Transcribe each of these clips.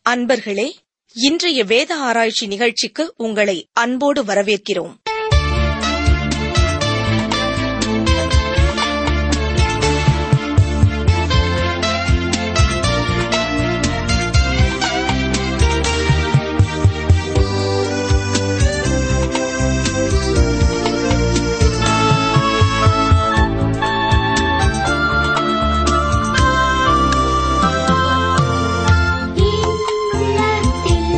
அன்பர்களே இன்றைய வேத ஆராய்ச்சி நிகழ்ச்சிக்கு உங்களை அன்போடு வரவேற்கிறோம் இன்னுள்ளத்தில்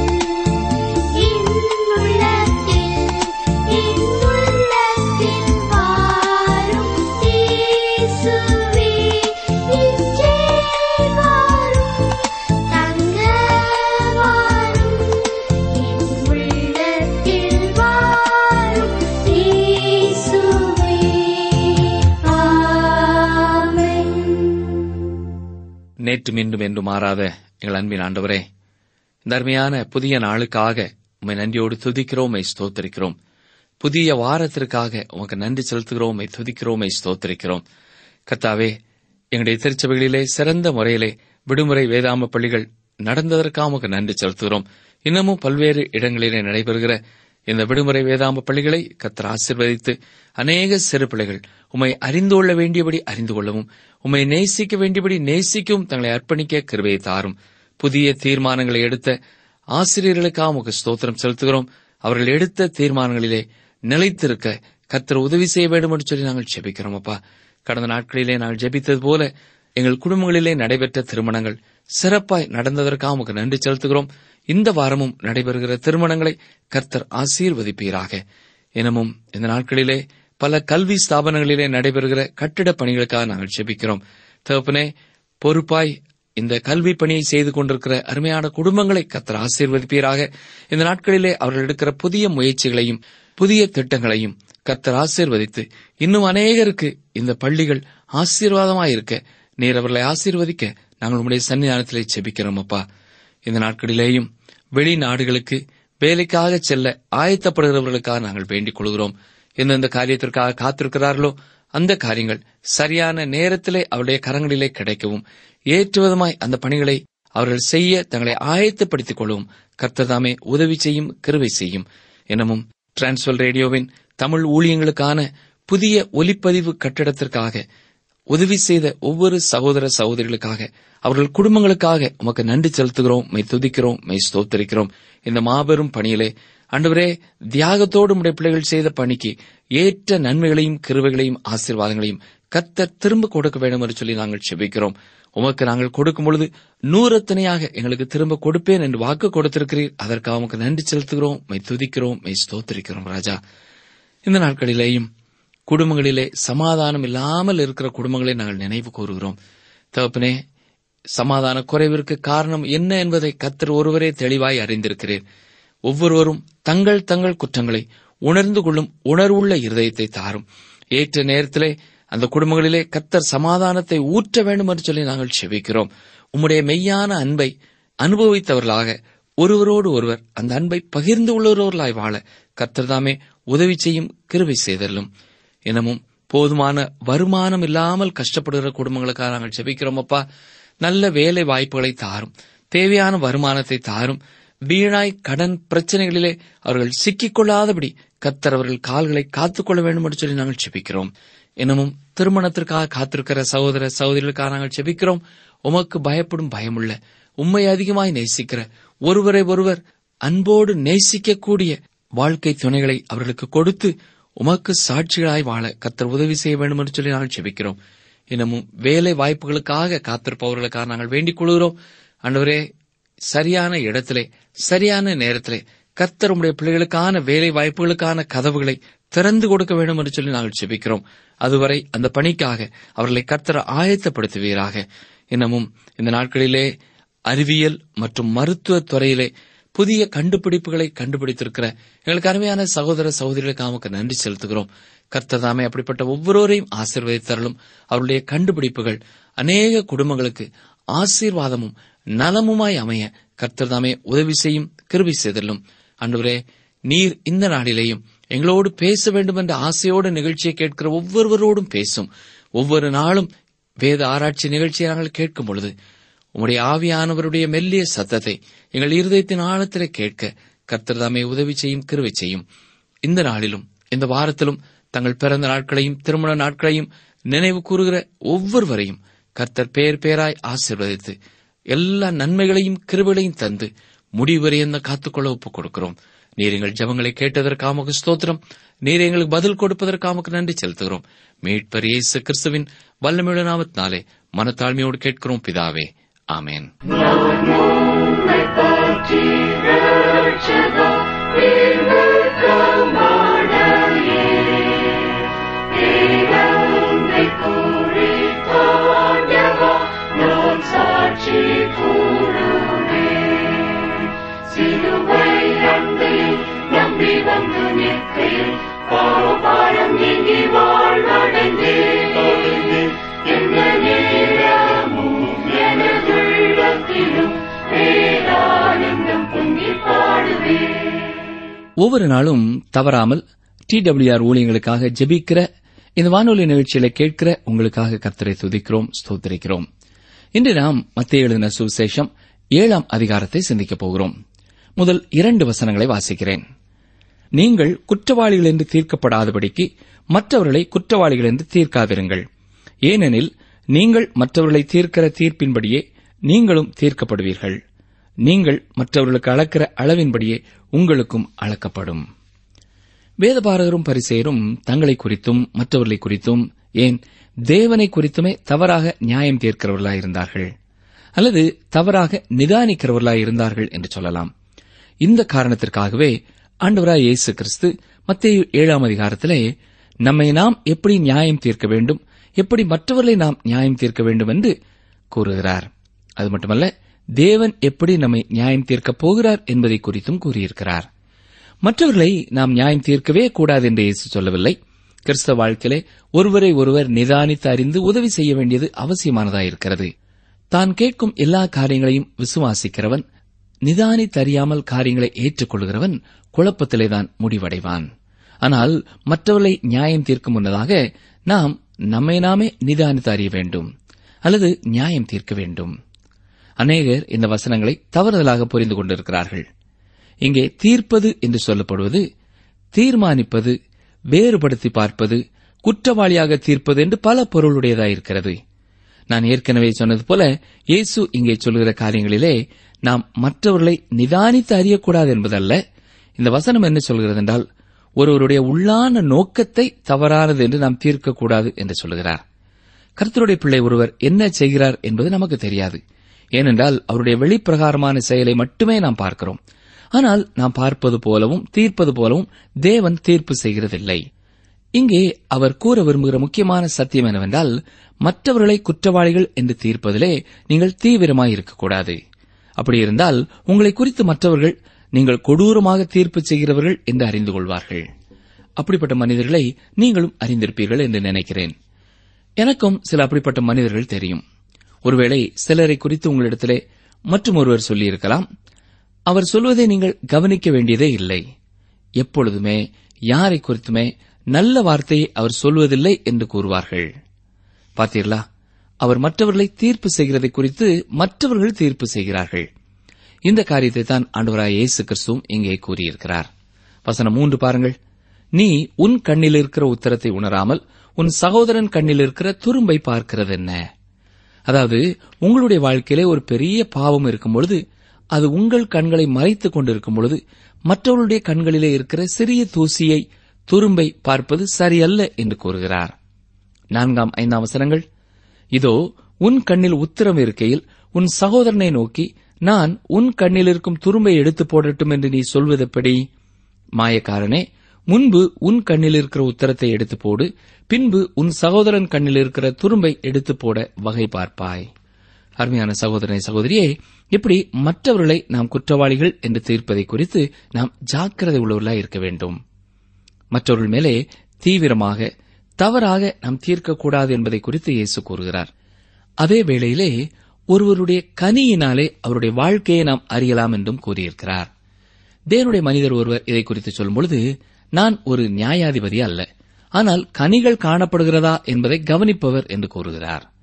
இன்னுள்ளத்தில் இன்னுள்ளத்தில் வாரும் இயேசுவே இன்றே வாரும் தங்க வாரும் என் உள்ளத்தில் வாரும் இயேசுவே ஆமென் நேற்று மீண்டும் என்று மாறாத எங்கள் அன்பின் ஆண்டவரே இந்த அருமையான புதிய நாளுக்காக உம்மை நன்றியோடு துதிக்கிறோம் உம்மை ஸ்தோத்திரிக்கிறோம் புதிய வாரத்திற்காக உமக்கு நன்றி செலுத்துகிறோம் உம்மை துதிக்கிறோம் உம்மை ஸ்தோத்திரிக்கிறோம் கர்த்தாவே எங்களுடைய திருச்சபைகளிலே சிறந்த முறையிலே விடுமுறை வேதாம பள்ளிகள் நடந்ததற்காக உமக்கு நன்றி செலுத்துகிறோம் இன்னமும் பல்வேறு இடங்களிலே நடைபெறுகிற இந்த விடுமுறை வேதாம பள்ளிகளை கர்த்தர் ஆசீர்வதித்து அநேக சிறு பிள்ளைகள் உம்மை அறிந்து கொள்ள வேண்டியபடி அறிந்து கொள்ளவும் உம்மை நேசிக்க வேண்டியபடி நேசிக்கவும் தங்களை அர்ப்பணிக்க கிருபையை தாரும் புதிய தீர்மானங்களை எடுத்த ஆசிரியர்களுக்காக உமக்கு ஸ்தோத்திரம் செலுத்துகிறோம் அவர்கள் எடுத்த தீர்மானங்களிலே நிலைத்திருக்க கர்த்தர் உதவி செய்ய வேண்டும் என்று சொல்லி நாங்கள் ஜெபிக்கிறோம் அப்பா கடந்த நாட்களிலே நாங்கள் ஜெபித்தது போல எங்கள் குடும்பங்களிலே நடைபெற்ற திருமணங்கள் சிறப்பாய் நடந்ததற்காக உமக்கு நன்றி செலுத்துகிறோம் இந்த வாரமும் நடைபெறுகிற திருமணங்களை கர்த்தர் ஆசீர்வதிப்பீராக எனமும் இந்த நாட்களிலே பல கல்வி ஸ்தாபனங்களிலே நடைபெறுகிற கட்டிடப் பணிகளுக்காக நாங்கள் ஜெபிக்கிறோம் தகப்பனே பொறுப்பாய் இந்த கல்வி பணியை செய்து கொண்டிருக்கிற அருமையான குடும்பங்களை கர்த்தர் ஆசீர்வதிப்பீராக இந்த நாட்களிலே அவர்கள் எடுக்கிற புதிய முயற்சிகளையும் புதிய திட்டங்களையும் கர்த்தர் ஆசீர்வதித்து இன்னும் அநேகருக்கு இந்த பள்ளிகள் ஆசீர்வாதமாயிருக்க நீர் அவர்களை ஆசீர்வதிக்க நாங்கள் உம்முடைய சன்னிதானத்திலே செபிக்கிறோம் அப்பா இந்த நாட்களிலேயும் வெளிநாடுகளுக்கு வேலைக்காக செல்ல ஆயத்தப்படுகிறவர்களுக்காக நாங்கள் வேண்டிக் கொள்கிறோம் எந்தெந்த காரியத்திற்காக காத்திருக்கிறார்களோ அந்த காரியங்கள் சரியான நேரத்திலே அவருடைய கரங்களிலே கிடைக்கவும் ஏற்றுவதுமாய் அந்த பணிகளை அவர்கள் செய்ய தங்களை ஆயத்தப்படுத்திக் கொள்ளவும் கர்த்ததாமே உதவி செய்யும் கிருவை செய்யும் எனவும் டிரான்ஸ்வல் ரேடியோவின் தமிழ் ஊழியங்களுக்கான புதிய ஒலிப்பதிவு கட்டிடத்திற்காக உதவி செய்த ஒவ்வொரு சகோதர சகோதரிகளுக்காக அவர்கள் குடும்பங்களுக்காக உமக்கு நன்றி செலுத்துகிறோம் மெய் துதிக்கிறோம் மெய் ஸ்தோத்தரிக்கிறோம் இந்த மாபெரும் பணியிலே ஆண்டவரே தியாகத்தோடு உடைய பிள்ளைகள் செய்த பணிக்கு ஏற்ற நன்மைகளையும் கிருவைகளையும் ஆசீர்வாதங்களையும் கர்த்தர் திரும்ப கொடுக்க வேண்டும் என்று சொல்லி நாங்கள் செபிக்கிறோம் உமக்கு நாங்கள் கொடுக்கும் பொழுது நூறத்தனையாக எங்களுக்கு திரும்ப கொடுப்பேன் என்று வாக்கு கொடுத்திருக்கிறீர் அதற்காக உமக்கு நன்றி செலுத்துகிறோம் மெய் துதிக்கிறோம் மெய் ஸ்தோத்தரிக்கிறோம் ராஜா இந்த நாட்களிலேயும் குடும்பங்களிலே சமாதானம் இல்லாமல் இருக்கிற குடும்பங்களை நாங்கள் நினைவு கூறுகிறோம் தகப்பனே சமாதான குறைவிற்கு காரணம் என்ன என்பதை கத்தர் ஒருவரே தெளிவாய் அறிந்திருக்கிறீர் ஒவ்வொருவரும் தங்கள் தங்கள் குற்றங்களை உணர்ந்து கொள்ளும் உணர்வுள்ள இருதயத்தை தாரும் ஏற்ற நேரத்திலே அந்த குடும்பங்களிலே கத்தர் சமாதானத்தை ஊற்ற வேண்டும் என்று சொல்லி நாங்கள் செபிக்கிறோம் உம்முடைய மெய்யான அன்பை அனுபவித்தவர்களாக ஒருவரோடு ஒருவர் அந்த அன்பை பகிர்ந்து உள்ளவர்களாய் வாழ கர்த்தர் தாமே உதவி செய்யும் கிருபை செய்தலும் எனவும் போதுமான வருமானம் இல்லாமல் கஷ்டப்படுகிற குடும்பங்களுக்காக நாங்கள் ஜெபிக்கிறோம் அப்பா நல்ல வேலை வாய்ப்புகளை தாரும் தேவையான வருமானத்தை தாரும் வீணாய் கடன் பிரச்சனைகளிலே அவர்கள் சிக்கிக்கொள்ளாதபடி கத்தர் அவர்கள் கால்களை காத்துக்கொள்ள வேண்டும் என்று சொல்லி நாங்கள் ஜெபிக்கிறோம் எனவும் திருமணத்திற்காக காத்திருக்கிற சகோதர சகோதரிகளுக்காக நாங்கள் ஜெபிக்கிறோம் உமக்கு பயப்படும் பயமுள்ள உம்மை அதிகமாய் நேசிக்கிற ஒருவரை ஒருவர் அன்போடு நேசிக்கக்கூடிய வாழ்க்கை துணைகளை அவர்களுக்கு கொடுத்து உமக்கு சாட்சிகளாய் வாழ கத்தர் உதவி செய்ய வேண்டும் என்று சொல்லி நாங்கள் ஜெபிக்கிறோம் இன்னமும் வேலை வாய்ப்புகளுக்காக காத்திருப்பவர்களுக்காக நாங்கள் வேண்டிக் கொள்கிறோம் ஆண்டவரே சரியான இடத்திலே சரியான நேரத்திலே கர்த்தர் உடைய பிள்ளைகளுக்கான வேலை வாய்ப்புகளுக்கான கதவுகளை திறந்து கொடுக்க வேண்டும் என்று சொல்லி நாங்கள் ஜெபிக்கிறோம் அதுவரை அந்த பணிக்காக அவர்களை கர்த்தர் ஆயத்தப்படுத்துவீராக இன்னமும் இந்த நாட்களிலே அறிவியல் மற்றும் மருத்துவ துறையிலே புதிய கண்டுபிடிப்புகளை கண்டுபிடித்திருக்கிற எங்களுக்கு அருமையான சகோதர சகோதரிகளுக்கு நமக்கு நன்றி செலுத்துகிறோம் கர்த்ததாமே அப்படிப்பட்ட ஒவ்வொருவரையும் ஆசீர்வதித்தரலும் அவருடைய கண்டுபிடிப்புகள் அநேக குடும்பங்களுக்கு ஆசீர்வாதமும் நலமுமாய் அமைய கர்த்தர்தாமே உதவி செய்யும் கிருபை செய்தலும் அன்றுவரே நீர் இந்த நாளிலேயும் எங்களோடு பேச வேண்டும் என்ற ஆசையோடு நிகழ்ச்சியை கேட்கிற ஒவ்வொருவரோடும் பேசும் ஒவ்வொரு நாளும் வேத ஆராய்ச்சி நிகழ்ச்சியை நாங்கள் கேட்கும் பொழுது உம்முடைய ஆவியானவருடைய மெல்லிய சத்தத்தை எங்கள் இருதயத்தின் ஆழத்திலே கேட்க கர்த்தர் தாமே உதவி செய்யும் கிருவை செய்யும் இந்த நாளிலும் இந்த வாரத்திலும் தங்கள் பிறந்த நாட்களையும் திருமண நாட்களையும் நினைவு கூறுகிற ஒவ்வொருவரையும் கர்த்தர் பேர் பேராய் ஆசீர்வதித்து எல்லா நன்மைகளையும் கிருபைகளையும் தந்து முடிவரை என்ன காத்துக்கொள்ள ஒப்புக் கொடுக்கிறோம் நீர் எங்கள் ஜபங்களை கேட்டதற்காக ஸ்தோத்திரம் நீர் எங்களுக்கு பதில் கொடுப்பதற்காக நன்றி செலுத்துகிறோம் மீட்பர் இயேசு கிறிஸ்துவின் வல்லமையுள்ள நாமத்தினாலே மனத்தாழ்மையோடு கேட்கிறோம் பிதாவே ஆமென் ஒவ்வொரு நாளும் தவறாமல் டி டபிள்யூஆர் ஊழியங்களுக்காக ஜெபிக்கிற இந்த வானொலி நிகழ்ச்சியில கேட்கிற உங்களுக்காக கர்த்தரை துதிக்கிறோம் ஸ்தோத்திரிக்கிறோம் இன்று நாம் மத்திய எழுதின சுவிசேஷம் ஏழாம் அதிகாரத்தை சிந்திக்கப் போகிறோம் முதல் இரண்டு வசனங்களை வாசிக்கிறேன் நீங்கள் குற்றவாளிகள் என்று தீர்க்கப்படாதபடிக்கு மற்றவர்களை குற்றவாளிகள் என்று தீர்க்காதிருங்கள் ஏனெனில் நீங்கள் மற்றவர்களை தீர்க்கிற தீர்ப்பின்படியே நீங்களும் தீர்க்கப்படுவீர்கள் நீங்கள் மற்றவர்களுக்கு அளக்கிற அளவின்படியே உங்களுக்கும் அளக்கப்படும் வேதபாரகரும் பரிசெயரும் தங்களை குறித்தும் மற்றவர்களை குறித்தும் ஏன் தேவனை குறித்துமே தவறாக நியாயம் தீர்க்கிறவர்களாயிருந்தார்கள் அல்லது தவறாக நிதானிக்கிறவர்களாய் இருந்தார்கள் என்று சொல்லலாம் இந்த காரணத்திற்காகவே ஆண்டவராய் இயேசு கிறிஸ்து மத்திய ஏழாம் அதிகாரத்திலே நம்மை நாம் எப்படி நியாயம் தீர்க்க வேண்டும் எப்படி மற்றவர்களை நாம் நியாயம் தீர்க்க வேண்டும் என்று கூறுகிறார் அது மட்டுமல்ல தேவன் எப்படி நம்மை நியாயம் தீர்க்கப் போகிறார் என்பதை குறித்தும் கூறியிருக்கிறார் மற்றவர்களை நாம் நியாயம் தீர்க்கவே கூடாது என்று இயேசு சொல்லவில்லை கிறிஸ்தவ வாழ்க்கையிலே ஒருவரை ஒருவர் நிதானித்து அறிந்து உதவி செய்ய வேண்டியது அவசியமானதாயிருக்கிறது தான் கேட்கும் எல்லா காரியங்களையும் விசுவாசிக்கிறவன் நிதானித்தறியாமல் காரியங்களை ஏற்றுக்கொள்கிறவன் குழப்பத்திலேதான் முடிவடைவான் ஆனால் மற்றவர்களை நியாயம் தீர்க்கும் முன்னதாக நாம் நம்மை நாமே நிதானித்து அறிய வேண்டும் அல்லது நியாயம் தீர்க்க வேண்டும் அநேகர் இந்த வசனங்களை தவறுதலாக புரிந்து கொண்டிருக்கிறார்கள் இங்கே தீர்ப்பது என்று சொல்லப்படுவது தீர்மானிப்பது வேறுபடுத்தி பார்ப்பது குற்றவாளியாக தீர்ப்பது என்று பல பொருளுடையதாயிருக்கிறது நான் ஏற்கனவே சொன்னது போல இயேசு இங்கே சொல்கிற காரியங்களிலே நாம் மற்றவர்களை நிதானித்து அறியக்கூடாது என்பதல்ல இந்த வசனம் என்ன சொல்கிறது என்றால் ஒருவருடைய உள்ளான நோக்கத்தை தவறானது என்று நாம் தீர்க்கக்கூடாது என்று சொல்கிறார் கர்த்தருடைய பிள்ளை ஒருவர் என்ன செய்கிறார் என்பது நமக்கு தெரியாது ஏனென்றால் அவருடைய வெளிப்பிரகாரமான செயலை மட்டுமே நாம் பார்க்கிறோம் ஆனால் நாம் பார்ப்பது போலவும் தீர்ப்பது போலவும் தேவன் தீர்ப்பு செய்கிறதில்லை இங்கே அவர் கூற விரும்புகிற முக்கியமான சத்தியம் என்னவென்றால் மற்றவர்களை குற்றவாளிகள் என்று தீர்ப்பதிலே நீங்கள் தீவிரமாய் இருக்கக்கூடாது அப்படி இருந்தால் உங்களை குறித்து மற்றவர்கள் நீங்கள் கொடூரமாக தீர்ப்பு செய்கிறவர்கள் என்று அறிந்து கொள்வார்கள் அப்படிப்பட்ட மனிதர்களை நீங்களும் அறிந்திருப்பீர்கள் என்று நினைக்கிறேன் எனக்கும் சில அப்படிப்பட்ட மனிதர்கள் தெரியும் ஒருவேளை சிலரை குறித்து உங்களிடத்திலே மற்றும் ஒருவர் சொல்லியிருக்கலாம் அவர் சொல்வதை நீங்கள் கவனிக்க வேண்டியதே இல்லை எப்பொழுதுமே யாரை குறித்துமே நல்ல வார்த்தையை அவர் சொல்வதில்லை என்று கூறுவார்கள் பார்த்தீர்களா அவர் மற்றவர்களை தீர்ப்பு செய்கிறதை குறித்து மற்றவர்கள் தீர்ப்பு செய்கிறார்கள் இந்த காரியத்தை தான் ஆண்டவராய் இயேசு கிறிஸ்துவும் இங்கே கூறியிருக்கிறார் வசனம் மூன்று பாருங்கள் நீ உன் கண்ணில் இருக்கிற உத்தரத்தை உணராமல் உன் சகோதரன் கண்ணில் இருக்கிற துரும்பை பார்க்கிறது என்ன அதாவது உங்களுடைய வாழ்க்கையிலே ஒரு பெரிய பாவம் இருக்கும் பொழுது அது உங்கள் கண்களை மறைத்துக் கொண்டிருக்கும் பொழுது மற்றவர்களுடைய கண்களிலே இருக்கிற சிறிய தூசியை துரும்பை பார்ப்பது சரியல்ல என்று கூறுகிறார் நான்காம் ஐந்தாம் வசனங்கள் இதோ உன் கண்ணில் உத்திரம் இருக்கையில் உன் சகோதரனை நோக்கி நான் உன் கண்ணில் இருக்கும் துரும்பை எடுத்து போடட்டும் என்று நீ சொல்வதெப்படி மாயக்காரனே முன்பு உன் கண்ணில் இருக்கிற உத்தரத்தை எடுத்து போடு பின்பு உன் சகோதரன் கண்ணில் இருக்கிற துரும்பை எடுத்து போட வகை பார்ப்பாய் அருமையான சகோதரனை சகோதரியே இப்படி மற்றவர்களை நாம் குற்றவாளிகள் என்று தீர்ப்பதை குறித்து நாம் ஜாக்கிரதை உள்ளவர்களாய் இருக்க வேண்டும் மற்றவர்கள் மேலே தீவிரமாக தவறாக நாம் தீர்க்கக்கூடாது என்பதை குறித்து இயேசு கூறுகிறார் அதே வேளையிலே ஒருவருடைய கனியினாலே அவருடைய வாழ்க்கையை நாம் அறியலாம் என்றும் கூறியிருக்கிறார் தேவனுடைய மனிதர் ஒருவர் இதை குறித்து சொல்லும்பொழுது நான் ஒரு நியாயாதிபதி அல்ல ஆனால் கனிகள் காணப்படுகிறதா என்பதை கவனிப்பவர் என்று கூறுகிறார்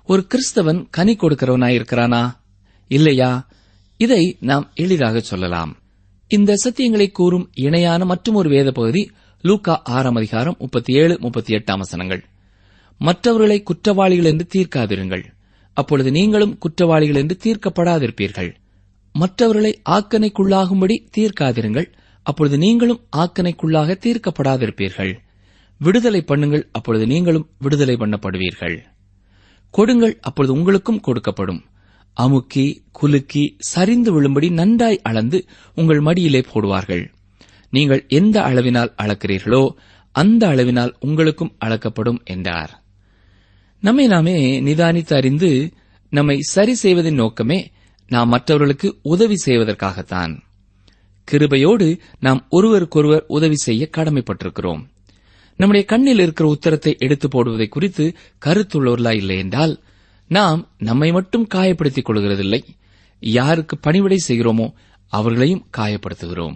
ஒரு கிறிஸ்தவன் கனி கொடுக்கிறவனாயிருக்கிறானா இல்லையா இதை நாம் எளிதாக சொல்லலாம் இந்த சத்தியங்களை கூறும் இணையான மற்றும் ஒரு வேத பகுதி லூக்கா ஆறாம் அதிகாரம் முப்பத்தி ஏழு முப்பத்தி எட்டாம் வசனங்கள் மற்றவர்களை குற்றவாளிகள் என்று தீர்க்காதிருங்கள் அப்பொழுது நீங்களும் குற்றவாளிகள் என்று தீர்க்கப்படாதிருப்பீர்கள் மற்றவர்களை ஆக்கனைக்குள்ளாகும்படி தீர்க்காதிருங்கள் அப்பொழுது நீங்களும் ஆக்கனைக்குள்ளாக தீர்க்கப்படாதிருப்பீர்கள் விடுதலை பண்ணுங்கள் அப்பொழுது நீங்களும் விடுதலை பண்ணப்படுவீர்கள் கொடுங்கள் அப்பொழுது உங்களுக்கும் கொடுக்கப்படும் அமுக்கி குலுக்கி சரிந்து விழும்படி நன்றாய் அளந்து உங்கள் மடியிலே போடுவார்கள் நீங்கள் எந்த அளவினால் அளக்கிறீர்களோ அந்த அளவினால் உங்களுக்கும் அளக்கப்படும் என்றார் நம்மை நாமே நிதானித்து அறிந்து நம்மை சரி செய்வதின் நோக்கமே நாம் மற்றவர்களுக்கு உதவி செய்வதற்காகத்தான் கிருபையோடு நாம் ஒருவருக்கொருவர் உதவி செய்ய கடமைப்பட்டிருக்கிறோம் நம்முடைய கண்ணில் இருக்கிற உத்தரத்தை எடுத்து போடுவதை குறித்து கருத்துள்ளவர்களா இல்லை என்றால் நாம் நம்மை மட்டும் காயப்படுத்திக் கொள்கிறதில்லை யாருக்கு பணிவிடை செய்கிறோமோ அவர்களையும் காயப்படுத்துகிறோம்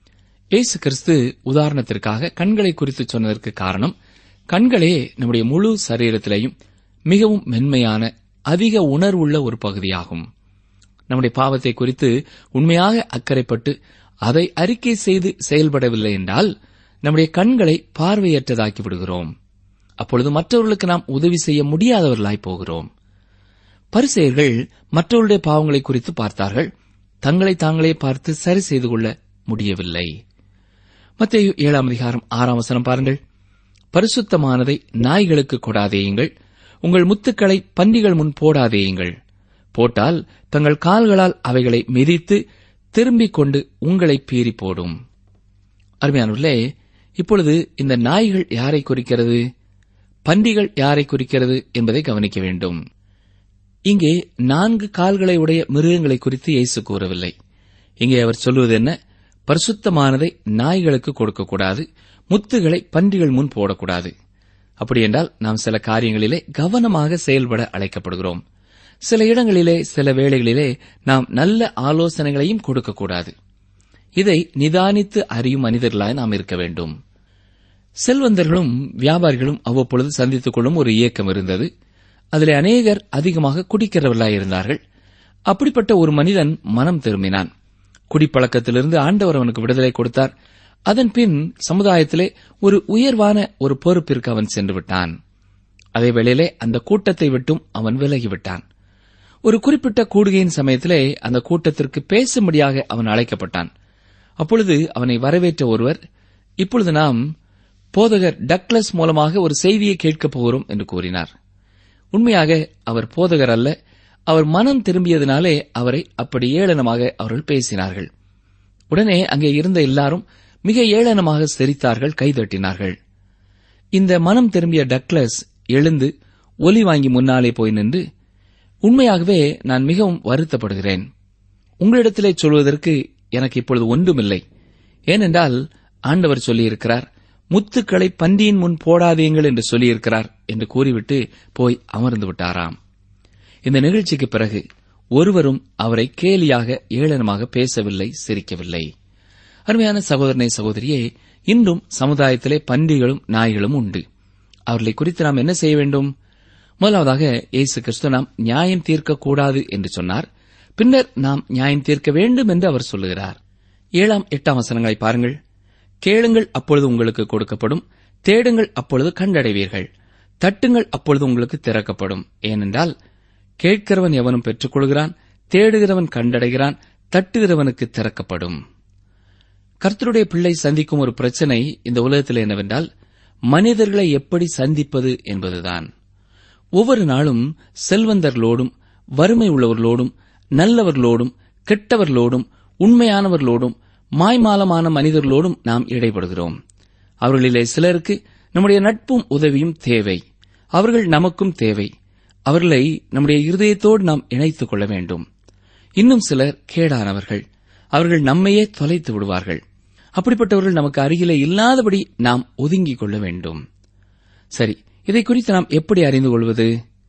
இயேசு கிறிஸ்து உதாரணத்திற்காக கண்களை குறித்து சொன்னதற்கு காரணம் கண்களே நம்முடைய முழு சரீரத்திலேயும் மிகவும் மென்மையான அதிக உணர்வுள்ள ஒரு பகுதியாகும் நம்முடைய பாவத்தை குறித்து உண்மையாக அக்கறைப்பட்டு அதை அறிக்கை செய்து செயல்படவில்லை என்றால் நம்முடைய கண்களை பார்வையற்றதாக்கி விடுகிறோம் அப்பொழுது மற்றவர்களுக்கு நாம் உதவி செய்ய முடியாதவர்களாய் போகிறோம் பரிசெயர்கள் மற்றவருடைய பாவங்களை குறித்து பார்த்தார்கள் தங்களை தாங்களே பார்த்து சரி செய்து கொள்ள முடியவில்லை மத்தேயு ஏழாம் அதிகாரம் ஆறாம் வசனம் பாருங்கள் பரிசுத்தமானதை நாய்களுக்கு கொடாதேயுங்கள் உங்கள் முத்துக்களை பன்றிகள் முன் போடாதேயுங்கள் போட்டால் தங்கள் கால்களால் அவைகளை மிதித்து திரும்பிக் கொண்டு உங்களை பீறி போடும் அருமையானவர்களே இப்பொழுது இந்த நாய்கள் யாரை குறிக்கிறது பன்றிகள் யாரை குறிக்கிறது என்பதை கவனிக்க வேண்டும் இங்கே நான்கு கால்களை உடைய மிருகங்களை குறித்து இயேசு கூறவில்லை இங்கே அவர் சொல்வது என்ன பரிசுத்தமானதை நாய்களுக்கு கொடுக்கக்கூடாது முத்துகளை பன்றிகள் முன் போடக்கூடாது அப்படியென்றால் நாம் சில காரியங்களிலே கவனமாக செயல்பட அழைக்கப்படுகிறோம் சில இடங்களிலே சில வேளைகளிலே நாம் நல்ல ஆலோசனைகளையும் கொடுக்கக்கூடாது இதை நிதானித்து அறியும் மனிதர்களாய் நாம் இருக்க வேண்டும் செல்வந்தர்களும் வியாபாரிகளும் அவ்வப்பொழுது சந்தித்துக் கொள்ளும் ஒரு இயக்கம் இருந்தது அதிலே அநேகர் அதிகமாக குடிக்கிறவர்களாய் இருந்தார்கள் அப்படிப்பட்ட ஒரு மனிதன் மனம் திரும்பினான் குடிப்பழக்கத்திலிருந்து ஆண்டவர் அவனுக்கு விடுதலை கொடுத்தார் அதன் பின் சமுதாயத்திலே ஒரு உயர்வான ஒரு பொறுப்பிற்கு அவன் சென்று விட்டான் அதே வேளையிலே அந்த கூட்டத்தை விட்டும் அவன் விலகிவிட்டான் ஒரு குறிப்பிட்ட கூடுகையின் சமயத்திலே அந்த கூட்டத்திற்கு பேசும்படியாக அவன் அழைக்கப்பட்டான் அப்பொழுது அவனை வரவேற்ற ஒருவர் இப்பொழுது நாம் போதகர் டக்ளஸ் மூலமாக ஒரு செய்தியை கேட்கப் போகிறோம் என்று கூறினார் உண்மையாக அவர் போதகர் அல்ல அவர் மனம் திரும்பியதினாலே அவரை அப்படி ஏளனமாக அவர்கள் பேசினார்கள் உடனே அங்கே இருந்த எல்லாரும் மிக ஏளனமாக சிரித்தார்கள் கைதட்டினார்கள் இந்த மனம் திரும்பிய டக்ளஸ் எழுந்து ஒலி வாங்கி முன்னாலே போய் நின்று உண்மையாகவே நான் மிகவும் வருத்தப்படுகிறேன் உங்களிடத்திலே சொல்வதற்கு எனக்கு இப்பொழுது ஒன்றுமில்லை ஏனென்றால் ஆண்டவர் சொல்லியிருக்கிறார் முத்துக்களை பன்றியின் முன் போடாதீங்கள் என்று சொல்லியிருக்கிறார் என்று கூறிவிட்டு போய் அமர்ந்து விட்டாராம் இந்த நிகழ்ச்சிக்கு பிறகு ஒருவரும் அவரை கேலியாக ஏளனமாக பேசவில்லை சிரிக்கவில்லை அருமையான சகோதரனை சகோதரியே இன்றும் சமுதாயத்திலே பன்றிகளும் நாய்களும் உண்டு அவர்களை குறித்து நாம் என்ன செய்ய வேண்டும் முதலாவதாக இயேசு கிறிஸ்து நாம் நியாயம் தீர்க்கக்கூடாது என்று சொன்னார் பின்னர் நாம் நியாயம் தீர்க்க வேண்டும் என்று அவர் சொல்லுகிறார் ஏழாம் எட்டாம் வசனங்களை பாருங்கள் கேளுங்கள் அப்பொழுது உங்களுக்கு கொடுக்கப்படும் தேடுங்கள் அப்பொழுது கண்டடைவீர்கள் தட்டுங்கள் அப்பொழுது உங்களுக்கு திறக்கப்படும் ஏனென்றால் கேட்கிறவன் எவனும் பெற்றுக்கொள்கிறான் தேடுகிறவன் கண்டடைகிறான் தட்டுகிறவனுக்கு திறக்கப்படும் கர்த்தருடைய பிள்ளை சந்திக்கும் ஒரு பிரச்சனை இந்த உலகத்தில் என்னவென்றால் மனிதர்களை எப்படி சந்திப்பது என்பதுதான் ஒவ்வொரு நாளும் செல்வந்தர்களோடும் வறுமை உள்ளவர்களோடும் நல்லவர்களோடும் கெட்டவர்களோடும் உண்மையானவர்களோடும் மாய்மாலமான மனிதர்களோடும் நாம் இடைபடுகிறோம் அவர்களிலே சிலருக்கு நம்முடைய நட்பும் உதவியும் தேவை அவர்கள் நமக்கும் தேவை அவர்களை நம்முடைய இருதயத்தோடு நாம் இணைத்துக் கொள்ள வேண்டும் இன்னும் சிலர் கேடானவர்கள் அவர்கள் நம்மையே தொலைத்து விடுவார்கள் அப்படிப்பட்டவர்கள் நமக்கு அருகிலே இல்லாதபடி நாம் ஒதுங்கிக் கொள்ள வேண்டும் சரி இதை குறித்து நாம் எப்படி அறிந்து கொள்வது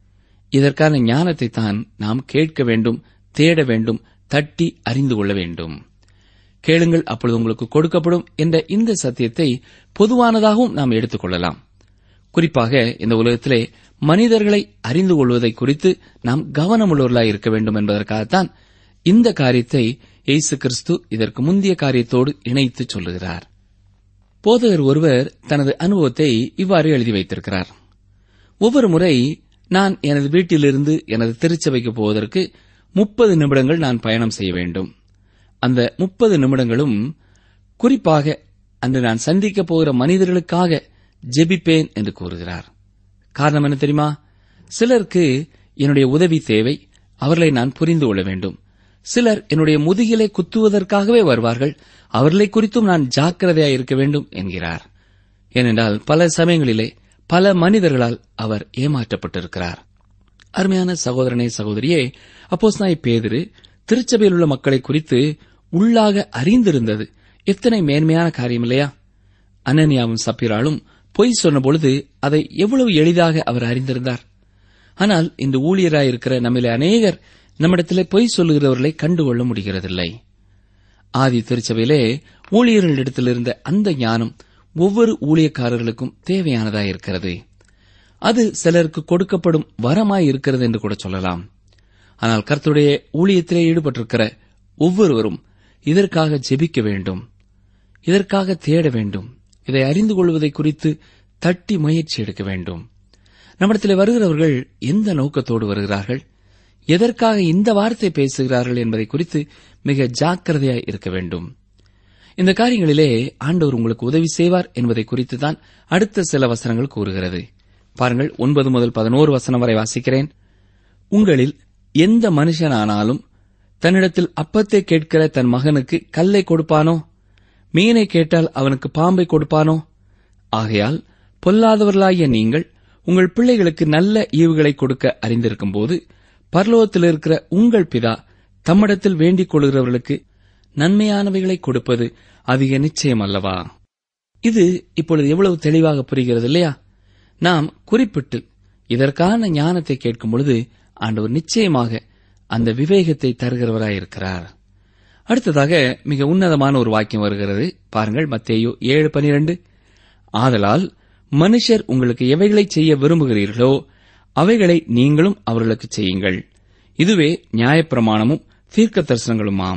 இதற்கான ஞானத்தை தான் நாம் கேட்க வேண்டும் தேட வேண்டும் தட்டி அறிந்து கொள்ள வேண்டும் கேளுங்கள் அப்பொழுது உங்களுக்கு கொடுக்கப்படும் என்ற இந்த சத்தியத்தை பொதுவானதாகவும் நாம் எடுத்துக் கொள்ளலாம் குறிப்பாக இந்த உலகத்திலே மனிதர்களை அறிந்து கொள்வதை குறித்து நாம் கவனமுள்ளவர்களாய் இருக்க வேண்டும் என்பதற்காகத்தான் இந்த காரியத்தை இயேசு கிறிஸ்து இதற்கு முந்தைய காரியத்தோடு இணைத்து சொல்லுகிறார் போதகர் ஒருவர் தனது அனுபவத்தை இவ்வாறு எழுதி வைத்திருக்கிறார் ஒவ்வொரு முறை நான் எனது வீட்டிலிருந்து எனது திருச்சபைக்கு போவதற்கு முப்பது நிமிடங்கள் நான் பயணம் செய்ய வேண்டும் அந்த முப்பது நிமிடங்களும் குறிப்பாக அன்று நான் சந்திக்கப் போகிற மனிதர்களுக்காக ஜெபிப்பேன் என்று கூறுகிறார் காரணம் என்ன தெரியுமா சிலருக்கு என்னுடைய உதவி தேவை அவர்களை நான் புரிந்து கொள்ள வேண்டும் சிலர் என்னுடைய முதுகிலை குத்துவதற்காகவே வருவார்கள் அவர்களை குறித்தும் நான் ஜாக்கிரதையாய் இருக்க வேண்டும் என்கிறார் ஏனென்றால் பல சமயங்களிலே பல மனிதர்களால் அவர் ஏமாற்றப்பட்டிருக்கிறார் அருமையான சகோதரனே சகோதரியே அப்போஸ் நாய் பேதிரு திருச்சபையில் உள்ள மக்களை குறித்து உள்ளாக அறிந்திருந்தது எத்தனை மேன்மையான காரியம் இல்லையா அனனியாவும் சப்பிராலும் பொய் சொன்னபொழுது அதை எவ்வளவு எளிதாக அவர் அறிந்திருந்தார் ஆனால் இந்த ஊழியராயிருக்கிற நம்மிலே அநேகர் நம்மிடத்திலே பொய் சொல்லுகிறவர்களை கண்டுகொள்ள முடிகிறதில்லை ஆதி திருச்சபையிலே ஊழியர்களிடத்தில் இருந்த அந்த ஞானம் ஒவ்வொரு ஊழியக்காரர்களுக்கும் தேவையானதாயிருக்கிறது அது சிலருக்கு கொடுக்கப்படும் வரமாய் இருக்கிறது என்று கூட சொல்லலாம் ஆனால் கர்த்தருடைய ஊழியத்திலே ஈடுபட்டிருக்கிற ஒவ்வொருவரும் இதற்காக ஜெபிக்க வேண்டும் இதற்காக தேட வேண்டும் இதை அறிந்து கொள்வதை குறித்து தட்டி முயற்சி எடுக்க வேண்டும் நம்மிடத்தில் வருகிறவர்கள் எந்த நோக்கத்தோடு வருகிறார்கள் எதற்காக இந்த வார்த்தை பேசுகிறார்கள் என்பதை குறித்து மிக ஜாக்கிரதையாய் இருக்க வேண்டும் இந்த காரியங்களிலே ஆண்டவர் உங்களுக்கு உதவி செய்வார் என்பதை குறித்து தான் அடுத்த சில வசனங்கள் கூறுகிறது பாருங்கள் ஒன்பது முதல் பதினோரு வசனம் வரை வாசிக்கிறேன் உங்களில் எந்த மனுஷனானாலும் தன்னிடத்தில் அப்பத்தை கேட்கிற தன் மகனுக்கு கல்லை கொடுப்பானோ மீனை கேட்டால் அவனுக்கு பாம்பை கொடுப்பானோ ஆகையால் பொல்லாதவர்களாகிய நீங்கள் உங்கள் பிள்ளைகளுக்கு நல்ல ஈவுகளை கொடுக்க அறிந்திருக்கும் போது பரலோகத்தில் இருக்கிற உங்கள் பிதா தம்மிடத்தில் வேண்டிக் கொள்கிறவர்களுக்கு நன்மையானவைகளை கொடுப்பது அதிக நிச்சயம் அல்லவா இது இப்பொழுது எவ்வளவு தெளிவாக புரிகிறது இல்லையா நாம் குறிப்பிட்டு இதற்கான ஞானத்தை கேட்கும் பொழுது ஆண்டவர் நிச்சயமாக அந்த விவேகத்தை தருகிறவராயிருக்கிறார் அடுத்ததாக மிக உன்னதமான ஒரு வாக்கியம் வருகிறது பாருங்கள் மத்தேயு ஏழு பனிரெண்டு ஆதலால் மனுஷர் உங்களுக்கு எவைகளை செய்ய விரும்புகிறீர்களோ அவைகளை நீங்களும் அவர்களுக்கு செய்யுங்கள் இதுவே நியாயப்பிரமாணமும் தீர்க்க தரிசனங்களுமாம்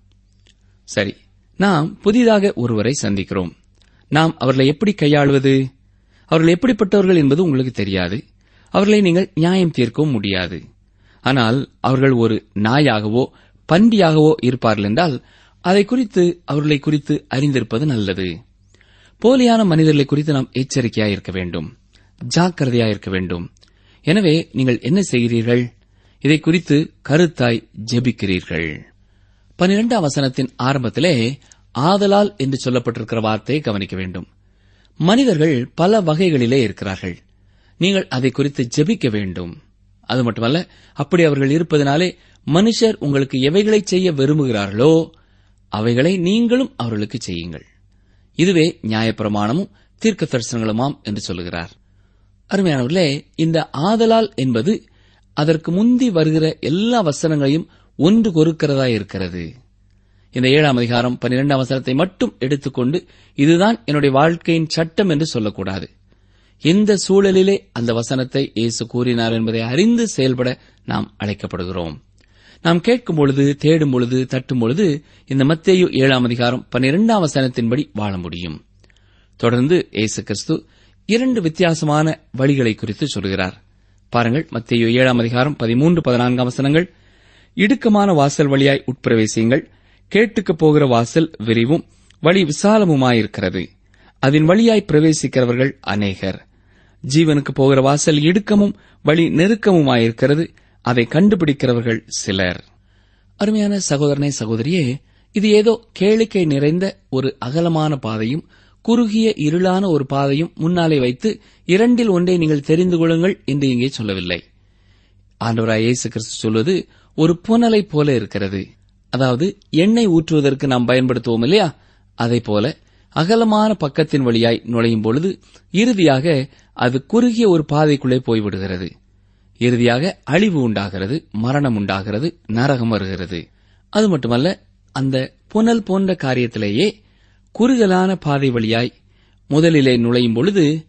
சரி நாம் புதிதாக ஒருவரை சந்திக்கிறோம் நாம் அவர்களை எப்படி கையாளுவது அவர்கள் எப்படிப்பட்டவர்கள் என்பது உங்களுக்கு தெரியாது அவர்களை நீங்கள் நியாயம் தீர்க்கவும் முடியாது ஆனால் அவர்கள் ஒரு நாயாகவோ பண்டியாகவோ இருப்பார்கள் என்றால் அதை குறித்து அவர்களை குறித்து அறிந்திருப்பது நல்லது போலியான மனிதர்களை குறித்து நாம் எச்சரிக்கையாய் இருக்க வேண்டும் ஜாக்கிரதையாய் இருக்க வேண்டும் எனவே நீங்கள் என்ன செய்கிறீர்கள் இதை குறித்து கருத்தாய் ஜெபிக்கிறீர்கள் பனிரெண்டாம் வசனத்தின் ஆரம்பத்திலே ஆதலால் என்று சொல்லப்பட்டிருக்கிற வார்த்தையை கவனிக்க வேண்டும் மனிதர்கள் பல வகைகளிலே இருக்கிறார்கள் நீங்கள் அதை குறித்து ஜெபிக்க வேண்டும் அது மட்டுமல்ல அப்படி அவர்கள் இருப்பதனாலே மனுஷர் உங்களுக்கு எவைகளை செய்ய விரும்புகிறார்களோ அவைகளை நீங்களும் அவர்களுக்கு செய்யுங்கள் இதுவே நியாயப்பிரமாணமும் தீர்க்க தரிசனங்களுமாம் என்று சொல்லுகிறார் அருமையானவர்களே இந்த ஆதலால் என்பது அதற்கு முந்தி வருகிற எல்லா வசனங்களையும் ஒன்று கொறுக்கிறதா இருக்கிறது இந்த ஏழாம் அதிகாரம் பன்னிரெண்டாம் வசனத்தை மட்டும் எடுத்துக்கொண்டு இதுதான் என்னுடைய வாழ்க்கையின் சட்டம் என்று சொல்லக்கூடாது எந்த சூழலிலே அந்த வசனத்தை இயேசு கூறினார் என்பதை அறிந்து செயல்பட நாம் அழைக்கப்படுகிறோம் நாம் கேட்கும் பொழுது தேடும் பொழுது தட்டும் பொழுது இந்த மத்தேயு ஏழாம் அதிகாரம் பன்னிரெண்டாம் வசனத்தின்படி வாழ முடியும் தொடர்ந்து இயேசு கிறிஸ்து இரண்டு வித்தியாசமான வழிகளை குறித்து சொல்கிறார் பாருங்கள் மத்தேயு ஏழாம் அதிகாரம் பதிமூன்று பதினான்காம் வசனங்கள் இடுக்கமான வாசல் வழியாய் உட்பிரவேசியுங்கள் கேட்டுக்கு போகிற வாசல் விரிவும் வழி விசாலமுமாயிருக்கிறது அதன் வழியாய் பிரவேசிக்கிறவர்கள் அநேகர் ஜீவனுக்கு போகிற வாசல் இடுக்கமும் வழி நெருக்கமுமாயிருக்கிறது அதை கண்டுபிடிக்கிறவர்கள் சிலர் அருமையான சகோதரனே சகோதரியே இது ஏதோ கேளிக்கை நிறைந்த ஒரு அகலமான பாதையும் குறுகிய இருளான ஒரு பாதையும் முன்னாலே வைத்து இரண்டில் ஒன்றை நீங்கள் தெரிந்து கொள்ளுங்கள் என்று இங்கே சொல்லவில்லை ஆண்டவராய் இயேசு கிறிஸ்து சொல்வது ஒரு புனலை போல இருக்கிறது அதாவது எண்ணெய் ஊற்றுவதற்கு நாம் பயன்படுத்துவோம் இல்லையா அதை போல அகலமான பக்கத்தின் வழியாய் நுழையும் பொழுது இறுதியாக அது குறுகிய ஒரு பாதைக்குள்ளே போய்விடுகிறது இறுதியாக அழிவு உண்டாகிறது மரணம் உண்டாகிறது நரகம் வருகிறது அது மட்டுமல்ல அந்த புனல் போன்ற காரியத்திலேயே குறுகலான பாதை வழியாய் முதலிலே நுழையும் பொழுது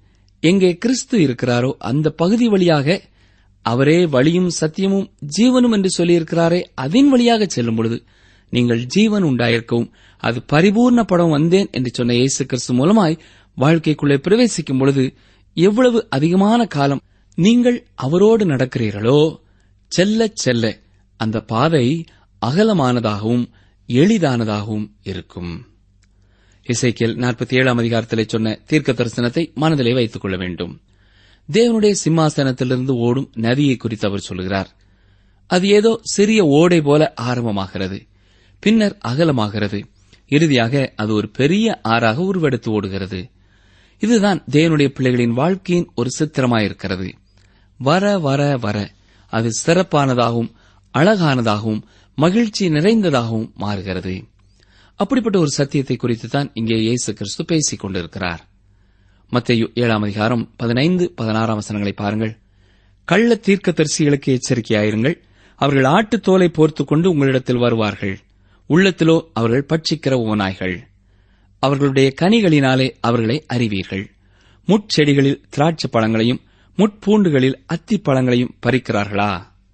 எங்கே கிறிஸ்து இருக்கிறாரோ அந்த பகுதி வழியாக அவரே வழியும் சத்தியமும் ஜீவனும் என்று சொல்லியிருக்கிறாரே அதன் வழியாக செல்லும் பொழுது நீங்கள் ஜீவன் உண்டாயிருக்கவும் அது பரிபூர்ணப்படம் வந்தேன் என்று சொன்ன இயேசு கிறிஸ்து மூலமாய் வாழ்க்கைக்குள்ளே பிரவேசிக்கும் பொழுது எவ்வளவு அதிகமான காலம் நீங்கள் அவரோடு நடக்கிறீர்களோ செல்ல செல்ல அந்த பாதை அகலமானதாகவும் எளிதானதாகவும் இருக்கும் இசைக்கியல் நாற்பத்தி ஏழாம் அதிகாரத்திலே சொன்ன தீர்க்க தரிசனத்தை மனதிலே வைத்துக் கொள்ள வேண்டும் தேவனுடைய சிம்மாசனத்திலிருந்து ஓடும் நதியை குறித்து அவர் சொல்கிறார் அது ஏதோ சிறிய ஓடை போல ஆரம்பமாகிறது பின்னர் அகலமாகிறது இறுதியாக அது ஒரு பெரிய ஆறாக உருவெடுத்து ஓடுகிறது இதுதான் தேவனுடைய பிள்ளைகளின் வாழ்க்கையின் ஒரு சித்திரமாயிருக்கிறது வர வர வர அது சிறப்பானதாகவும் அழகானதாகவும் மகிழ்ச்சி நிறைந்ததாகவும் மாறுகிறது அப்படிப்பட்ட ஒரு சத்தியத்தை குறித்து தான் இங்கே இயேசு கிறிஸ்து பேசிக் கொண்டிருக்கிறார் மத்தேயு ஏழாம் அதிகாரம் பதினைந்து பதினாறாம் வசனங்களை பாருங்கள் கள்ள தீர்க்கதரிசிகளுக்கு எச்சரிக்கையாயிருங்கள் அவர்கள் ஆட்டுத் தோலை போர்த்துக் கொண்டு உங்களிடத்தில் வருவார்கள் உள்ளத்திலோ அவர்கள் பட்சிக்கிற ஓநாய்கள் அவர்களுடைய கனிகளினாலே அவர்களை அறிவீர்கள் முட்செடிகளில் திராட்சை பழங்களையும் முட்பூண்டுகளில் அத்திப் பழங்களையும் பறிக்கிறார்களா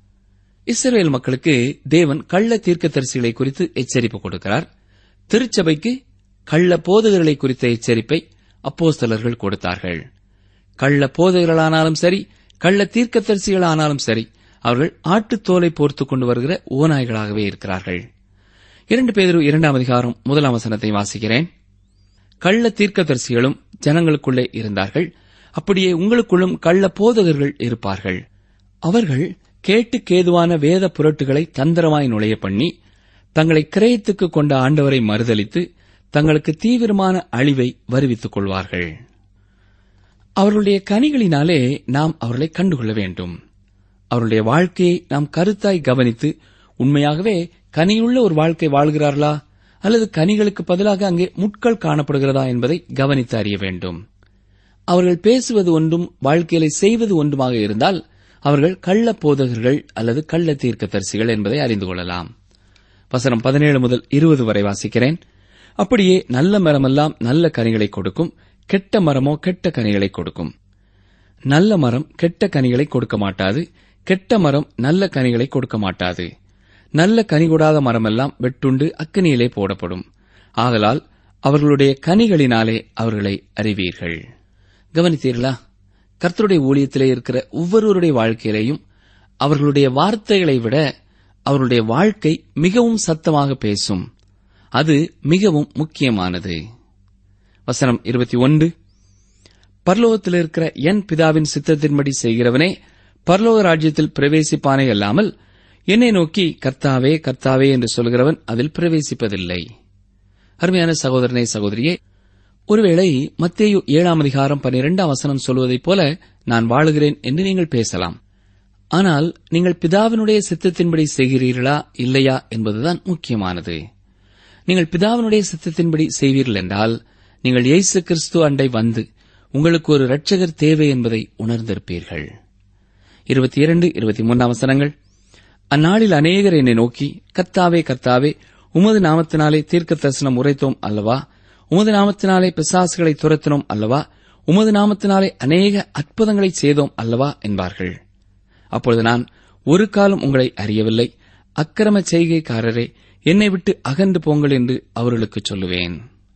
இஸ்ரேல் மக்களுக்கு தேவன் கள்ள தீர்க்கதரிசிகளை குறித்து எச்சரிப்பு கொடுக்கிறார் திருச்சபைக்கு கள்ள போதகர்களை குறித்த எச்சரிப்பை அப்போஸ்தலர்கள் கொடுத்தார்கள் கள்ள போதகர்களானாலும் சரி கள்ள தீர்க்கதரிசிகளானாலும் சரி அவர்கள் ஆட்டுத் தோலை போர்த்துக் கொண்டு வருகிற ஓநாய்களாகவே இருக்கிறார்கள் இரண்டு பேர் இரண்டாம் அதிகாரம் முதலாம் வசனத்தை வாசிக்கிறேன் கள்ள தீர்க்கதரிசிகளும் ஜனங்களுக்குள்ளே இருந்தார்கள் அப்படியே உங்களுக்குள்ளும் கள்ள போதகர்கள் இருப்பார்கள் அவர்கள் கேட்டு கேதுவான வேத புரட்டுகளை தந்திரமாய் நுழைய பண்ணி தங்களை கிரயத்துக்கு கொண்ட ஆண்டவரை மறுதலித்து தங்களுக்கு தீவிரமான அழிவை வருவித்துக் கொள்வார்கள் அவர்களுடைய கனிகளினாலே நாம் அவர்களை கண்டுகொள்ள வேண்டும் அவருடைய வாழ்க்கையை நாம் கருத்தாய் கவனித்து உண்மையாகவே கனியுள்ள ஒரு வாழ்க்கை வாழ்கிறார்களா அல்லது கனிகளுக்கு பதிலாக அங்கே முட்கள் காணப்படுகிறதா என்பதை கவனித்து அறிய வேண்டும் அவர்கள் பேசுவது ஒன்றும் வாழ்க்கையில செய்வது ஒன்றுமாக இருந்தால் அவர்கள் கள்ள போதகர்கள் அல்லது கள்ள தீர்க்கதரிசிகள் என்பதை அறிந்து கொள்ளலாம் வசனம் பதினேழு முதல் இருபது வரை வாசிக்கிறேன் அப்படியே நல்ல மரமெல்லாம் நல்ல கனிகளை கொடுக்கும் கெட்ட மரமோ கெட்ட கனிகளை கொடுக்கும் நல்ல மரம் கெட்ட கனிகளை கொடுக்க மாட்டாது கெட்ட மரம் நல்ல கனிகளை கொடுக்க மாட்டாது நல்ல கனி கொடாத மரமெல்லாம் வெட்டுண்டு அக்கினியிலே போடப்படும் ஆதலால் அவர்களுடைய கனிகளினாலே அவர்களை அறிவீர்கள் கவனித்தீர்களா கர்த்தருடைய ஊழியத்திலே இருக்கிற ஒவ்வொருவருடைய வாழ்க்கையிலேயும் அவர்களுடைய வார்த்தைகளை விட அவர்களுடைய வாழ்க்கை மிகவும் சத்தமாக பேசும் அது மிகவும் முக்கியமானது வசனம் இருபத்தி ஒன்று பரலோகத்தில் இருக்கிற என் பிதாவின் சித்தத்தின்படி செய்கிறவனே பரலோக ராஜ்யத்தில் பிரவேசிப்பானே அல்லாமல் என்னை நோக்கி கர்த்தாவே கர்த்தாவே என்று சொல்கிறவன் அதில் பிரவேசிப்பதில்லை அருமையான சகோதரனே சகோதரியே ஒருவேளை மத்தேயு ஏழாம் அதிகாரம் பன்னிரெண்டாம் வசனம் சொல்வதைப் போல நான் வாழுகிறேன் என்று நீங்கள் பேசலாம் ஆனால் நீங்கள் பிதாவினுடைய சித்தத்தின்படி செய்கிறீர்களா இல்லையா என்பதுதான் முக்கியமானது நீங்கள் பிதாவினுடைய சித்தத்தின்படி செய்வீர்கள் என்றால் நீங்கள் இயேசு கிறிஸ்து அண்டை வந்து உங்களுக்கு ஒரு இரட்சகர் தேவை என்பதை உணர்ந்திருப்பீர்கள் இருபத்தி இரண்டு இருபத்தி மூன்றாம் வசனங்கள் அந்நாளில் அநேகர் என்னை நோக்கி கர்த்தாவே கர்த்தாவே உமது நாமத்தினாலே தீர்க்க தரிசனம் உரைத்தோம் அல்லவா உமது நாமத்தினாலே பிசாசுகளை துரத்தினோம் அல்லவா உமது நாமத்தினாலே அநேக அற்புதங்களை செய்தோம் அல்லவா என்பார்கள் அப்பொழுது நான் ஒரு காலம் உங்களை அறியவில்லை அக்கிரம செய்கைக்காரரே என்னை விட்டு அகன்று போங்கள் என்று அவர்களுக்கு சொல்லுவேன்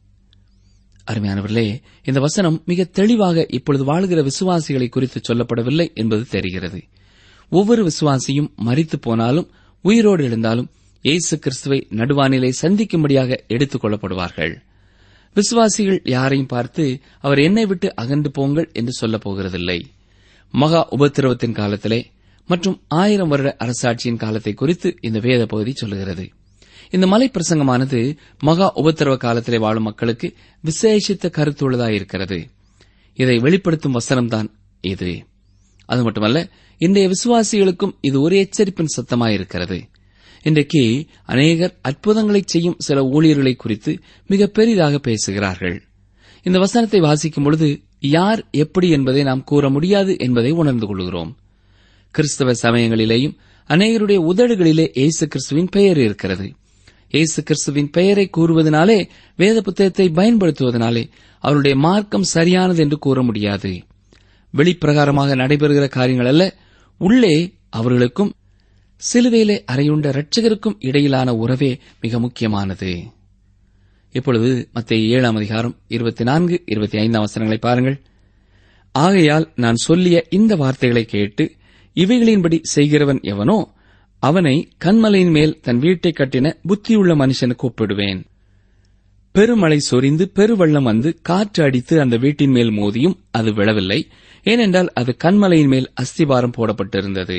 அருமையானவர்களே இந்த வசனம் மிக தெளிவாக இப்பொழுது வாழ்கிற விசுவாசிகளை குறித்து சொல்லப்படவில்லை என்பது தெரிகிறது ஒவ்வொரு விசுவாசியும் மறித்து போனாலும் உயிரோடு எழுந்தாலும் இயேசு கிறிஸ்துவை நடுவானிலை சந்திக்கும்படியாக எடுத்துக் கொள்ளப்படுவார்கள் விசுவாசிகள் யாரையும் பார்த்து அவர் என்னை விட்டு அகன்று போங்கள் என்று சொல்லப் போகிறதில்லை மகா உபத்திரவத்தின் காலத்திலே மற்றும் ஆயிரம் வருட அரசாட்சியின் காலத்தை குறித்து இந்த வேத பகுதி சொல்லுகிறது இந்த மலை பிரசங்கமானது மகா உபத்திரவ காலத்திலே வாழும் மக்களுக்கு விசேஷித்த கருத்துள்ளதாயிருக்கிறது இதை வெளிப்படுத்தும் வசனம்தான் இது அது மட்டுமல்ல இன்றைய விசுவாசிகளுக்கும் இது ஒரு எச்சரிப்பின் சத்தமாயிருக்கிறது இன்றைக்கு அநேகர் அற்புதங்களை செய்யும் சில ஊழியர்களை குறித்து மிக பெரிதாக பேசுகிறார்கள் இந்த வசனத்தை வாசிக்கும் பொழுது யார் எப்படி என்பதை நாம் கூற முடியாது என்பதை உணர்ந்து கொள்கிறோம் கிறிஸ்தவ சமயங்களிலேயும் அநேகருடைய உதடுகளிலே இயேசு கிறிஸ்துவின் பெயர் இருக்கிறது இயேசு கிறிஸ்துவின் பெயரை கூறுவதனாலே வேத புத்தகத்தை பயன்படுத்துவதனாலே அவருடைய மார்க்கம் சரியானது என்று கூற முடியாது வெளிப்பிரகாரமாக நடைபெறுகிற காரியங்கள் அல்ல உள்ளே அவர்களுக்கும் சிலுவையிலே அறையுண்ட இரட்சகருக்கும் இடையிலான உறவே மிக முக்கியமானது இப்பொழுது மத்திய ஏழாம் அதிகாரம் இருபத்தி நான்கு இருபத்தி ஐந்தாம் வசனங்களை பாருங்கள் ஆகையால் நான் சொல்லிய இந்த வார்த்தைகளை கேட்டு இவைகளின்படி செய்கிறவன் எவனோ அவனை கண்மலையின் மேல் தன் வீட்டை கட்டின புத்தியுள்ள மனுஷனுக்கு ஒப்பிடுவேன் பெருமழை சொரிந்து பெருவெள்ளம் வந்து காற்று அடித்து அந்த வீட்டின் மேல் மோதியும் அது விழவில்லை ஏனென்றால் அது கண்மலையின் மேல் அஸ்திபாரம் போடப்பட்டிருந்தது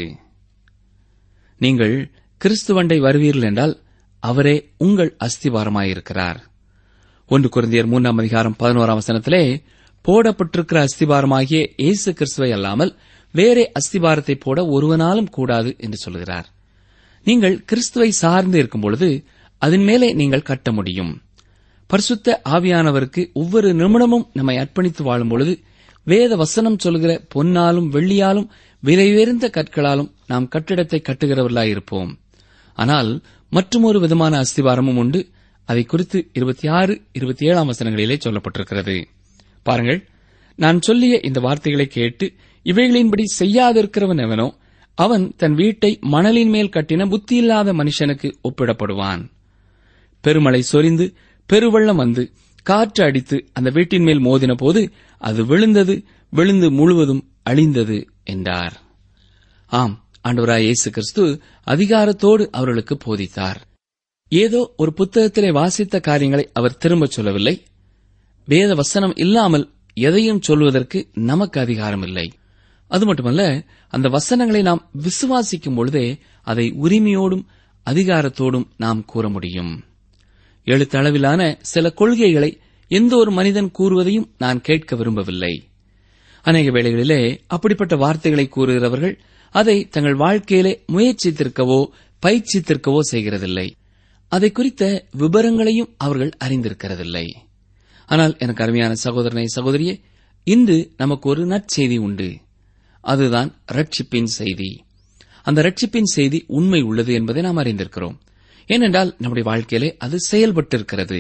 நீங்கள் கிறிஸ்துவண்டை வருவீர்கள் என்றால் அவரே உங்கள் அஸ்திபாரமாயிருக்கிறார் ஒன்று குருந்தியர் மூன்றாம் அதிகாரம் பதினோராம் வசனத்திலே போடப்பட்டிருக்கிற அஸ்திபாரமாகிய இயேசு கிறிஸ்துவை அல்லாமல் வேறே அஸ்திபாரத்தை போட ஒருவனாலும் கூடாது என்று சொல்கிறார் நீங்கள் கிறிஸ்துவை சார்ந்து இருக்கும் பொழுது அதன் மேலே நீங்கள் கட்ட முடியும் பரிசுத்த ஆவியானவருக்கு ஒவ்வொரு நிமிடமும் நம்மை அர்ப்பணித்து வாழும் பொழுது வேத வசனம் சொல்கிற பொன்னாலும் வெள்ளியாலும் விலையுயர்ந்த கற்களாலும் நாம் கட்டிடத்தை கட்டுகிறவர்களாயிருப்போம் ஆனால் மற்றுமொரு விதமான அஸ்திவாரமும் உண்டு அதை குறித்து இருபத்தி ஆறு இருபத்தி ஏழாம் வசனங்களிலே சொல்லப்பட்டிருக்கிறது பாருங்கள் நான் சொல்லிய இந்த வார்த்தைகளை கேட்டு இவைகளின்படி செய்யாதிருக்கிறவன் எவனோ அவன் தன் வீட்டை மணலின் மேல் கட்டின புத்தியில்லாத மனுஷனுக்கு ஒப்பிடப்படுவான் பெருமழை சொரிந்து பெருவெள்ளம் வந்து காற்று அடித்து அந்த வீட்டின் மேல் மோதின போது அது விழுந்தது விழுந்து முழுவதும் அழிந்தது என்றார் ஆம் ஆண்டவராய் இயேசு கிறிஸ்து அதிகாரத்தோடு அவர்களுக்கு போதித்தார் ஏதோ ஒரு புத்தகத்திலே வாசித்த காரியங்களை அவர் திரும்பச் சொல்லவில்லை வேத வசனம் இல்லாமல் எதையும் சொல்வதற்கு நமக்கு அதிகாரம் இல்லை அது மட்டுமல்ல அந்த வசனங்களை நாம் விசுவாசிக்கும் பொழுதே அதை உரிமையோடும் அதிகாரத்தோடும் நாம் கூற முடியும் எழுத்தளவிலான சில கொள்கைகளை எந்த ஒரு மனிதன் கூறுவதையும் நான் கேட்க விரும்பவில்லை அநேக வேளைகளிலே அப்படிப்பட்ட வார்த்தைகளை கூறுகிறவர்கள் அதை தங்கள் வாழ்க்கையிலே முயற்சித்திருக்கவோ பயிற்சித்திருக்கவோ செய்கிறதில்லை அதை குறித்த விவரங்களையும் அவர்கள் அறிந்திருக்கிறதில்லை ஆனால் எனக்கு அருமையான சகோதரனை சகோதரியே இன்று நமக்கு ஒரு நற்செய்தி உண்டு அதுதான் ரட்சிப்பின் செய்தி அந்த ரட்சிப்பின் செய்தி உண்மை உள்ளது என்பதை நாம் அறிந்திருக்கிறோம் ஏனென்றால் நம்முடைய வாழ்க்கையிலே அது செயல்பட்டிருக்கிறது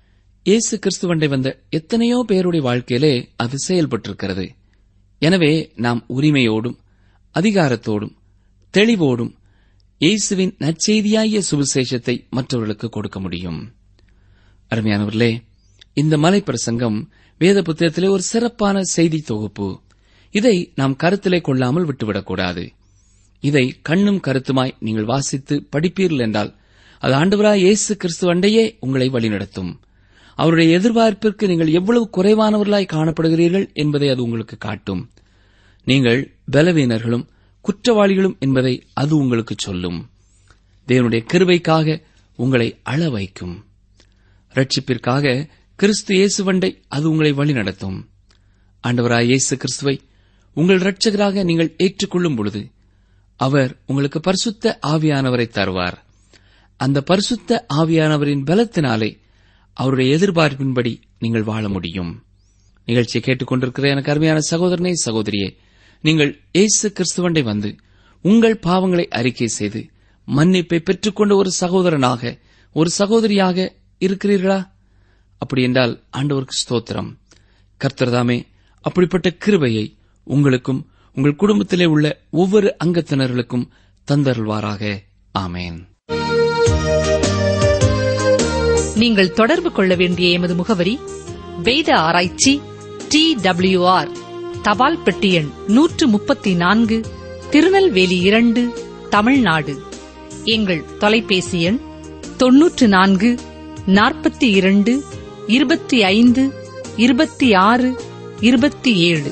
இயேசு கிறிஸ்துவண்டை வந்த எத்தனையோ பேருடைய வாழ்க்கையிலே அது செயல்பட்டிருக்கிறது எனவே நாம் உரிமையோடும் அதிகாரத்தோடும் தெளிவோடும் இயேசுவின் நற்செய்தியாகிய சுவிசேஷத்தை மற்றவர்களுக்கு கொடுக்க முடியும் அருமையானவர்களே இந்த மலை பிரசங்கம் வேத புத்தகத்திலே ஒரு சிறப்பான செய்தி தொகுப்பு இதை நாம் கருத்திலே கொள்ளாமல் விட்டுவிடக்கூடாது இதை கண்ணும் கருத்துமாய் நீங்கள் வாசித்து படிப்பீர்கள் என்றால் அது ஆண்டவராய் இயேசு கிறிஸ்து அண்டையே உங்களை வழிநடத்தும் அவருடைய எதிர்பார்ப்பிற்கு நீங்கள் எவ்வளவு குறைவானவர்களாய் காணப்படுகிறீர்கள் என்பதை அது உங்களுக்கு காட்டும் நீங்கள் பலவீனர்களும் குற்றவாளிகளும் என்பதை அது உங்களுக்கு சொல்லும் தேவனுடைய கிருபைக்காக உங்களை அழ வைக்கும் ரட்சிப்பிற்காக கிறிஸ்து இயேசுவண்டை அது உங்களை வழிநடத்தும் ஆண்டவராய் இயேசு கிறிஸ்துவை உங்கள் இரட்சகராக நீங்கள் ஏற்றுக்கொள்ளும் பொழுது அவர் உங்களுக்கு பரிசுத்த ஆவியானவரை தருவார் அந்த பரிசுத்த ஆவியானவரின் பலத்தினாலே அவருடைய எதிர்பார்ப்பின்படி நீங்கள் வாழ முடியும் நிகழ்ச்சியை கேட்டுக்கொண்டிருக்கிற எனக்கு அருமையான சகோதரனே சகோதரியே நீங்கள் இயேசு கிறிஸ்துவண்டை வந்து உங்கள் பாவங்களை அறிக்கை செய்து மன்னிப்பை பெற்றுக்கொண்ட ஒரு சகோதரனாக ஒரு சகோதரியாக இருக்கிறீர்களா அப்படி என்றால் ஆண்டவருக்கு ஸ்தோத்திரம் கர்த்தர்தாமே அப்படிப்பட்ட கிருபையை உங்களுக்கும் உங்கள் குடும்பத்திலே உள்ள ஒவ்வொரு அங்கத்தினர்களுக்கும் தந்தருள்வாராக ஆமேன் நீங்கள் தொடர்பு கொள்ள வேண்டிய எமது முகவரி வேத ஆராய்ச்சி டி ஆர் தபால் பெட்டி எண் நூற்று முப்பத்தி நான்கு திருநெல்வேலி இரண்டு தமிழ்நாடு எங்கள் தொலைபேசி எண் தொன்னூற்று நான்கு நாற்பத்தி இரண்டு இருபத்தி ஐந்து இருபத்தி ஆறு இருபத்தி ஏழு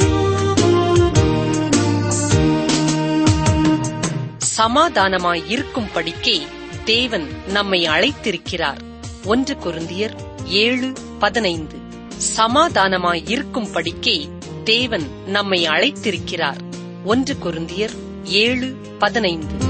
சமாதானமாய் இருக்கும் படிக்கே தேவன் நம்மை அழைத்திருக்கிறார் ஒன்று கொருந்தியர் ஏழு பதினைந்து சமாதானமாய் இருக்கும் படிக்கே தேவன் நம்மை அழைத்திருக்கிறார் ஒன்று கொருந்தியர் ஏழு பதினைந்து